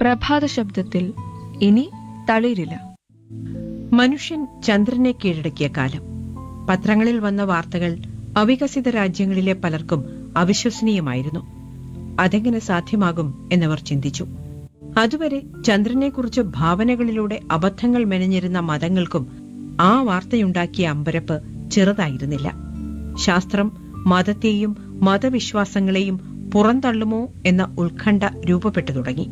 പ്രഭാത ശബ്ദത്തിൽ ഇനി തളിരില്ല മനുഷ്യൻ ചന്ദ്രനെ കീഴടക്കിയ കാലം പത്രങ്ങളിൽ വന്ന വാർത്തകൾ അവികസിത രാജ്യങ്ങളിലെ പലർക്കും അവിശ്വസനീയമായിരുന്നു അതെങ്ങനെ സാധ്യമാകും എന്നവർ ചിന്തിച്ചു അതുവരെ ചന്ദ്രനെക്കുറിച്ച് ഭാവനകളിലൂടെ അബദ്ധങ്ങൾ മെനഞ്ഞിരുന്ന മതങ്ങൾക്കും ആ വാർത്തയുണ്ടാക്കിയ അമ്പരപ്പ് ചെറുതായിരുന്നില്ല ശാസ്ത്രം മതത്തെയും മതവിശ്വാസങ്ങളെയും പുറന്തള്ളുമോ എന്ന ഉത്കണ്ഠ രൂപപ്പെട്ടു തുടങ്ങി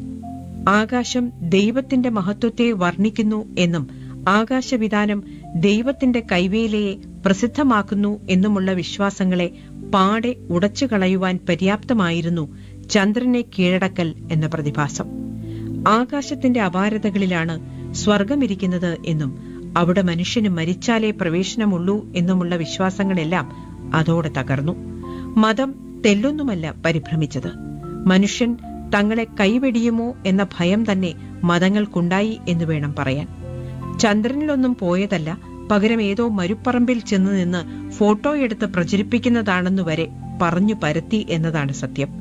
ആകാശം ദൈവത്തിന്റെ മഹത്വത്തെ വർണ്ണിക്കുന്നു എന്നും ആകാശവിധാനം ദൈവത്തിന്റെ കൈവേലയെ പ്രസിദ്ധമാക്കുന്നു എന്നുമുള്ള വിശ്വാസങ്ങളെ പാടെ ഉടച്ചു കളയുവാൻ പര്യാപ്തമായിരുന്നു ചന്ദ്രനെ കീഴടക്കൽ എന്ന പ്രതിഭാസം ആകാശത്തിന്റെ അപാരതകളിലാണ് സ്വർഗമിരിക്കുന്നത് എന്നും അവിടെ മനുഷ്യന് മരിച്ചാലേ പ്രവേശനമുള്ളൂ എന്നുമുള്ള വിശ്വാസങ്ങളെല്ലാം അതോടെ തകർന്നു മതം തെല്ലൊന്നുമല്ല പരിഭ്രമിച്ചത് മനുഷ്യൻ തങ്ങളെ കൈവെടിയുമോ എന്ന ഭയം തന്നെ മതങ്ങൾക്കുണ്ടായി എന്ന് വേണം പറയാൻ ചന്ദ്രനിലൊന്നും പോയതല്ല പകരം ഏതോ മരുപ്പറമ്പിൽ ചെന്ന് നിന്ന് ഫോട്ടോയെടുത്ത് പ്രചരിപ്പിക്കുന്നതാണെന്നു വരെ പറഞ്ഞു പരത്തി എന്നതാണ് സത്യം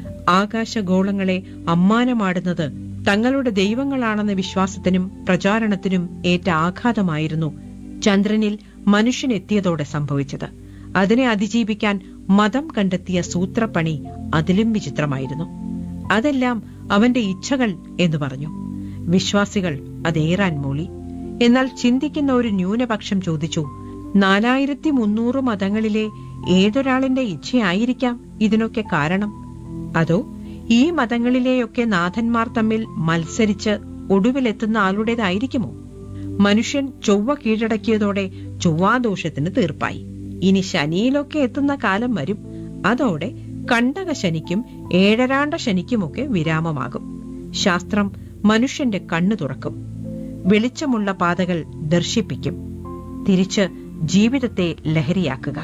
ആകാശഗോളങ്ങളെ അമ്മാനമാടുന്നത് തങ്ങളുടെ ദൈവങ്ങളാണെന്ന വിശ്വാസത്തിനും പ്രചാരണത്തിനും ഏറ്റ ആഘാതമായിരുന്നു ചന്ദ്രനിൽ മനുഷ്യനെത്തിയതോടെ സംഭവിച്ചത് അതിനെ അതിജീവിക്കാൻ മതം കണ്ടെത്തിയ സൂത്രപ്പണി അതിലും വിചിത്രമായിരുന്നു അതെല്ലാം അവന്റെ ഇച്ഛകൾ എന്ന് പറഞ്ഞു വിശ്വാസികൾ അതേറാൻ മൂളി എന്നാൽ ചിന്തിക്കുന്ന ഒരു ന്യൂനപക്ഷം ചോദിച്ചു നാലായിരത്തി മുന്നൂറ് മതങ്ങളിലെ ഏതൊരാളിന്റെ ഇച്ഛയായിരിക്കാം ഇതിനൊക്കെ കാരണം അതോ ഈ മതങ്ങളിലെയൊക്കെ നാഥന്മാർ തമ്മിൽ മത്സരിച്ച് ഒടുവിലെത്തുന്ന ആളുടേതായിരിക്കുമോ മനുഷ്യൻ ചൊവ്വ കീഴടക്കിയതോടെ ചൊവ്വാദോഷത്തിന് തീർപ്പായി ഇനി ശനിയിലൊക്കെ എത്തുന്ന കാലം വരും അതോടെ കണ്ടക ശനിക്കും ഏഴരാണ്ട ശനിക്കുമൊക്കെ വിരാമമാകും ശാസ്ത്രം മനുഷ്യന്റെ കണ്ണു തുറക്കും വെളിച്ചമുള്ള പാതകൾ ദർശിപ്പിക്കും തിരിച്ച് ജീവിതത്തെ ലഹരിയാക്കുക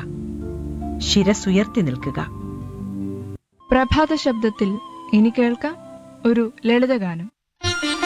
ശിരസുയർത്തി നിൽക്കുക പ്രഭാത ശബ്ദത്തിൽ ഇനി കേൾക്കാം ഒരു ലളിതഗാനം